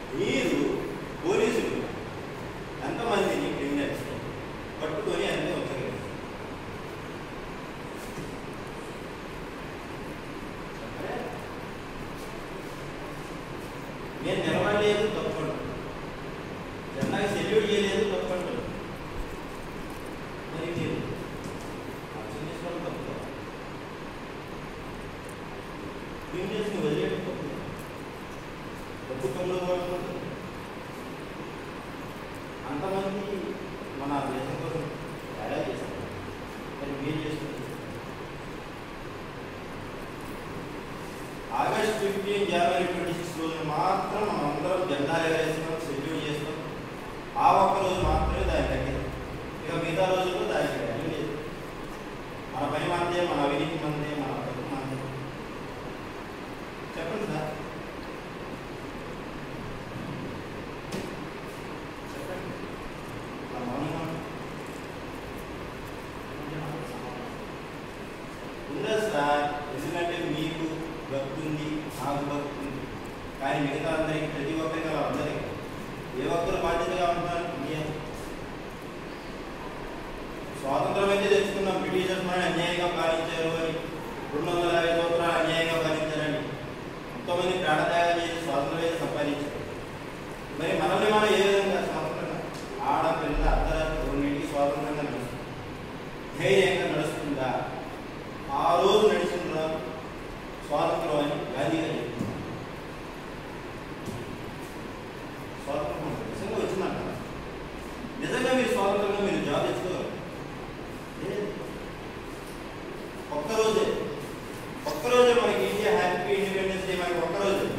మీరు పోలీసులు ఎంతమందిని క్రిమినల్స్ పట్టుకొని అన్నీ ఉంచగలరు చెప్పరే? నేను నిలబడలేదు తప్పండు జెండాకి సెల్యూట్ చేయలేదు తప్పండు మరి మీరు అర్థం చేసుకోవడం తప్పు కదా. క్రిమినల్స్ని వదిలేయడం తప్పు కదా. డబ్బు కళ్ళు వాడుకుంటారు అంతమంది మన దేశం కోసం తేడా చేస్తారు మరి మీరు చేస్తుంది ఆగస్ట్ ఫిఫ్టీన్ జనవరి ట్వంటీ సిక్స్ రోజున మాత్రం మనం అందరం జెండాలు ఎగరేస్తాం సెల్యూట్ చేస్తాం ఆ ఒక్క రోజు మాత్రమే దాని దగ్గర ఇక మిగతా రోజుల్లో దానికి వాల్యూ లేదు మన పని మనదే మన అవినీతి మనదే మన తప్పు మనదే చెప్పండి సార్ చెప్పండి నా మౌనంగా ఉండండి. ఉండదు సార్ ఎందుకంటే మీకు భక్తి ఉంది నాకు భక్తి ఉంది కానీ మిగతా అందరికి ప్రతి ఒక్కరికి అలా ఉండదు ఏ ఒక్కరు బాధ్యతగా ఉంటారు ఇండియా స్వాతంత్రం అయితే తెచ్చుకున్నాం బ్రిటిషర్స్ మనని అన్యాయంగా పాలించారు అని రెండు వందల యాభై సంవత్సరాలు అన్యాయంగా పాలించారని ఎంతోమంది ప్రాణత్యాగం చేసి స్వాతంత్రం అయితే సంపాదించారు మరి మనల్ని మనం ఏ విధంగా స్వాతంత్రంగా ఆడపిల్ల అర్ధరాత్రి రెండింటికి స్వాతంత్రంగా నడుస్తుంది ధైర్యంగా నడుస్తుందా ఆ రోజు నడిచిన స్వాతంత్రం అని గాంధీ గారు చెప్తున్నారు స్వాతంత్రం అంటే నిజంగా వచ్చిందంట నిజంగా మీరు స్వాతంత్రంగా మీరు జాబ్ తెచ్చుకోగలరు లేదు. ఒక్కరోజే ఒక్కరోజే మనకి ఇండియా హ్యాపీ ఇండిపెండెన్స్ డే మనకి ఒక్కరోజే